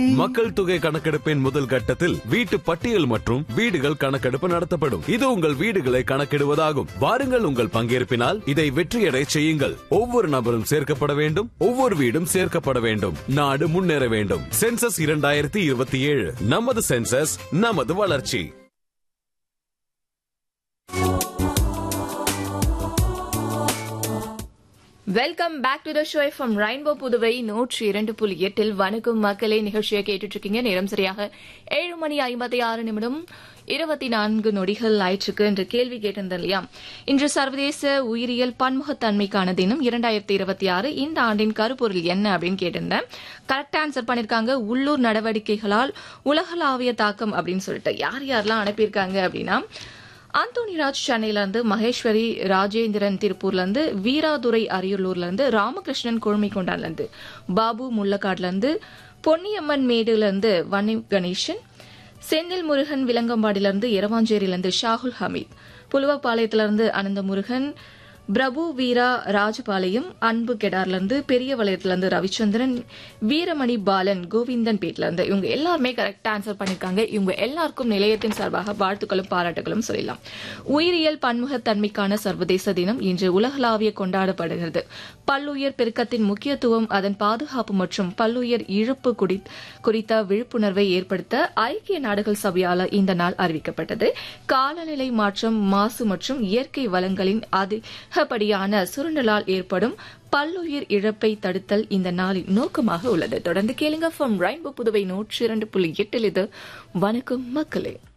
மக்கள் தொகை கணக்கெடுப்பின் முதல் கட்டத்தில் வீட்டு பட்டியல் மற்றும் வீடுகள் கணக்கெடுப்பு நடத்தப்படும் இது உங்கள் வீடுகளை கணக்கிடுவதாகும் வாருங்கள் உங்கள் பங்கேற்பினால் இதை வெற்றியடை செய்யுங்கள் ஒவ்வொரு நபரும் சேர்க்கப்பட வேண்டும் ஒவ்வொரு வீடும் சேர்க்கப்பட வேண்டும் நாடு முன்னேற வேண்டும் சென்சஸ் இரண்டாயிரத்தி இருபத்தி ஏழு நமது சென்சஸ் நமது வளர்ச்சி welcome back to the show from rainbow Puduvai நூற்றி இரண்டு புள்ளி எட்டில் வணக்கம் மக்களே நிகழ்ச்சியை கேட்டுட்டு இருக்கீங்க நேரம் சரியாக ஏழு மணி ஐம்பத்தி ஆறு நிமிடம் இருபத்தி நான்கு நொடிகள் ஆயிற்றுக்கு என்ற கேள்வி கேட்டிருந்தேன் இல்லையா இன்று சர்வதேச உயிரியல் பன்முகத்தன்மைக்கான தினம் இரண்டாயிரத்தி இருபத்தி ஆறு இந்த ஆண்டின் கருப்பொருள் என்ன அப்படின்னு கேட்டிருந்தேன் கரெக்ட் ஆன்சர் பண்ணிருக்காங்க உள்ளூர் நடவடிக்கைகளால் உலகளாவிய தாக்கம் அப்படின்னு சொல்லிட்டு யார் யாரெல்லாம் அனுப்பியிருக்காங்க அப்படின்னா அந்தோனிராஜ் சென்னையில இருந்து மகேஸ்வரி ராஜேந்திரன் திருப்பூர்ல இருந்து வீராதுரை அரியலூர்ல இருந்து ராமகிருஷ்ணன் கொழுமைக்கொண்டான்ல இருந்து பாபு முள்ளக்காடுல இருந்து பொன்னியம்மன் மேடுல இருந்து வன்னி கணேசன் செந்தில் முருகன் விலங்கம்பாடில இருந்து இரவாஞ்சேரியில இருந்து ஷாகுல் ஹமீத் புலுவப்பாளையத்துல இருந்து அனந்த முருகன் பிரபு வீரா ராஜபாளையம் அன்பு கெடார்ல இருந்து பெரிய வளையத்துல இருந்து ரவிச்சந்திரன் வீரமணி பாலன் கோவிந்தன் பேட்ல இருந்து இவங்க எல்லாருமே கரெக்டா ஆன்சர் பண்ணிருக்காங்க இவங்க எல்லாருக்கும் நிலையத்தின் சார்பாக வாழ்த்துக்களும் பாராட்டுகளும் சொல்லலாம் உயிரியல் பன்முகத்தன்மைக்கான சர்வதேச தினம் இன்று உலகளாவிய கொண்டாடப்படுகிறது பல்லுயிர் பெருக்கத்தின் முக்கியத்துவம் அதன் பாதுகாப்பு மற்றும் பல்லுயிர் இழப்பு குடி- குறித்த விழிப்புணர்வை ஏற்படுத்த ஐக்கிய நாடுகள் சபையால இந்த நாள் அறிவிக்கப்பட்டது காலநிலை மாற்றம் மாசு மற்றும் இயற்கை வளங்களின் அதிகப்படியான சுருண்டலால் ஏற்படும் பல்லுயிர் இழப்பை தடுத்தல் இந்த நாளின் நோக்கமாக உள்ளது தொடர்ந்து கேளுங்க ஃப்ரம் ரெயின்போ புதுவை நூற்றி இரண்டு புள்ளி எட்டில் இது வணக்கம் மக்களே